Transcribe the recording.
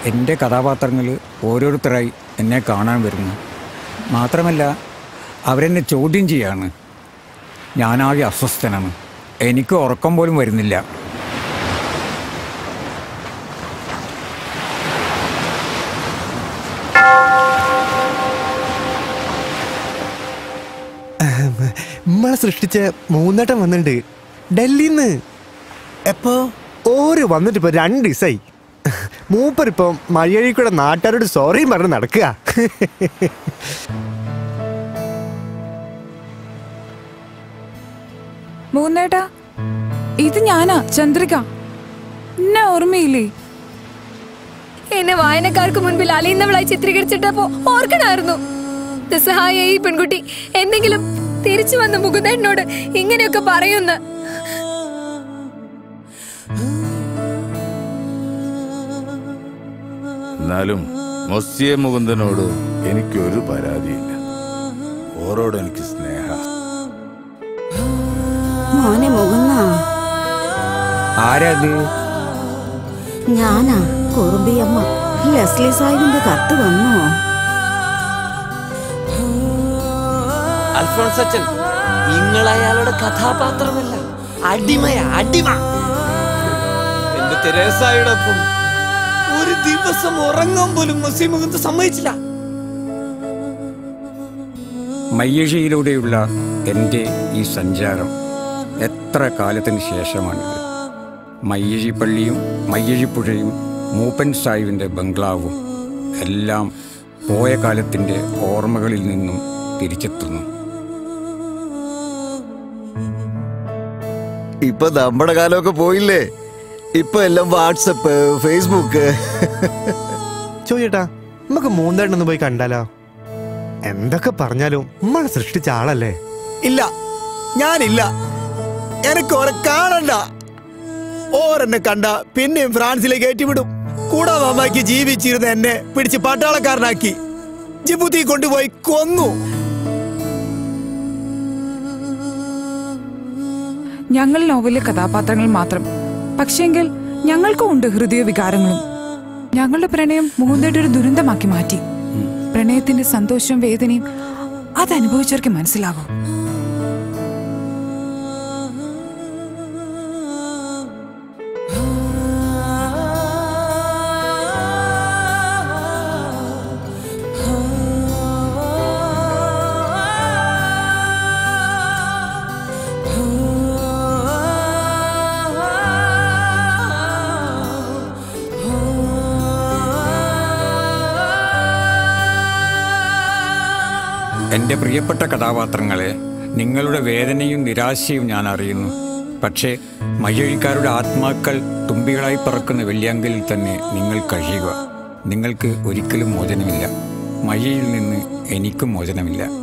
എൻ്റെ കഥാപാത്രങ്ങൾ ഓരോരുത്തരായി എന്നെ കാണാൻ വരുന്നു മാത്രമല്ല അവരെന്നെ ചോദ്യം ചെയ്യാണ് ഞാനാകെ അസ്വസ്ഥനാണ് എനിക്ക് ഉറക്കം പോലും വരുന്നില്ല നമ്മളെ സൃഷ്ടിച്ച മൂന്നേട്ടം വന്നിട്ടുണ്ട് ഡൽഹിന്ന് എപ്പോ ഓര് വന്നിട്ട് ഇപ്പൊ രണ്ട് ദിവസമായി മൂപ്പരിപ്പം മഴയഴി കൂടെ നാട്ടുകാരോട് സോറിയും പറഞ്ഞ് നടക്കുക മൂന്നേട്ടാ ഇത് ഞാനാ ചന്ദ്രിക എന്നെ ഓർമ്മയില്ലേ എന്നെ വായനക്കാർക്ക് മുൻപിൽ അലിയുന്നവളായി ചിത്രീകരിച്ചിട്ടപ്പോ ഓർക്കണായിരുന്നു നിസ്സഹായ ഈ പെൺകുട്ടി എന്തെങ്കിലും തിരിച്ചു വന്ന മുകുന്ദേട്ടനോട് ഇങ്ങനെയൊക്കെ പറയുന്ന എന്നാലും മൊസ്സിയ മുകുന്ദനോട് എനിക്കൊരു പരാതിയില്ല ഓരോട് എനിക്ക് സ്നേഹ മോനെ മുകുന്ന ആരാ അത് ഞാനാ കുറുമ്പിയമ്മ ലെസ്ലി സാഹിബിന്റെ കത്ത് വന്നോ അൽഫോൺസ് അച്ഛൻ നിങ്ങൾ അയാളുടെ കഥാപാത്രമല്ല അടിമയാ അടിമ എന്റെ തെരേസായോടൊപ്പം ഒരു ദിവസം ഉറങ്ങാൻ പോലും മുസ്ലിം മുഖത്ത് സമ്മതിച്ചില്ല മയ്യഴിയിലൂടെയുള്ള എൻ്റെ ഈ സഞ്ചാരം എത്ര കാലത്തിന് ശേഷമാണിത് മയ്യഴി പള്ളിയും മയ്യഴിപ്പുഴയും മൂപ്പൻ സാഹിബിൻ്റെ ബംഗ്ലാവും എല്ലാം പോയ കാലത്തിൻ്റെ ഓർമ്മകളിൽ നിന്നും തിരിച്ചെത്തുന്നു ഇപ്പൊ നമ്മുടെ കാലമൊക്കെ പോയില്ലേ ഇപ്പൊ എല്ലാം വാട്സപ്പ് ഫേസ്ബുക്ക് ചോദിച്ചേട്ടാ നമുക്ക് മൂന്നേട്ടനൊന്ന് പോയി കണ്ടാലോ എന്തൊക്കെ പറഞ്ഞാലും നമ്മളെ സൃഷ്ടിച്ച ആളല്ലേ ഇല്ല ഞാനില്ല എനിക്ക് ഓരെ കാണണ്ട ഓരെന്നെ കണ്ട പിന്നെയും ഫ്രാൻസിലേക്ക് ഏറ്റുവിടും കൂടാ മാമാക്കി ജീവിച്ചിരുന്ന എന്നെ പിടിച്ച് പട്ടാളക്കാരനാക്കി ജിബുത്തി കൊണ്ടുപോയി കൊന്നു ഞങ്ങൾ നോവലിലെ കഥാപാത്രങ്ങൾ മാത്രം പക്ഷേങ്കിൽ ഞങ്ങൾക്കും ഉണ്ട് ഹൃദയ വികാരങ്ങളും ഞങ്ങളുടെ പ്രണയം മൂന്നേട്ട് ഒരു ദുരന്തമാക്കി മാറ്റി പ്രണയത്തിന്റെ സന്തോഷവും വേദനയും അത് അനുഭവിച്ചവർക്ക് മനസ്സിലാകും എൻ്റെ പ്രിയപ്പെട്ട കഥാപാത്രങ്ങളെ നിങ്ങളുടെ വേദനയും നിരാശയും ഞാൻ അറിയുന്നു പക്ഷേ മയ്യഴിക്കാരുടെ ആത്മാക്കൾ തുമ്പികളായി പറക്കുന്ന വെള്ളിയാങ്കലിൽ തന്നെ നിങ്ങൾ കഴിയുക നിങ്ങൾക്ക് ഒരിക്കലും മോചനമില്ല മയ്യയിൽ നിന്ന് എനിക്കും മോചനമില്ല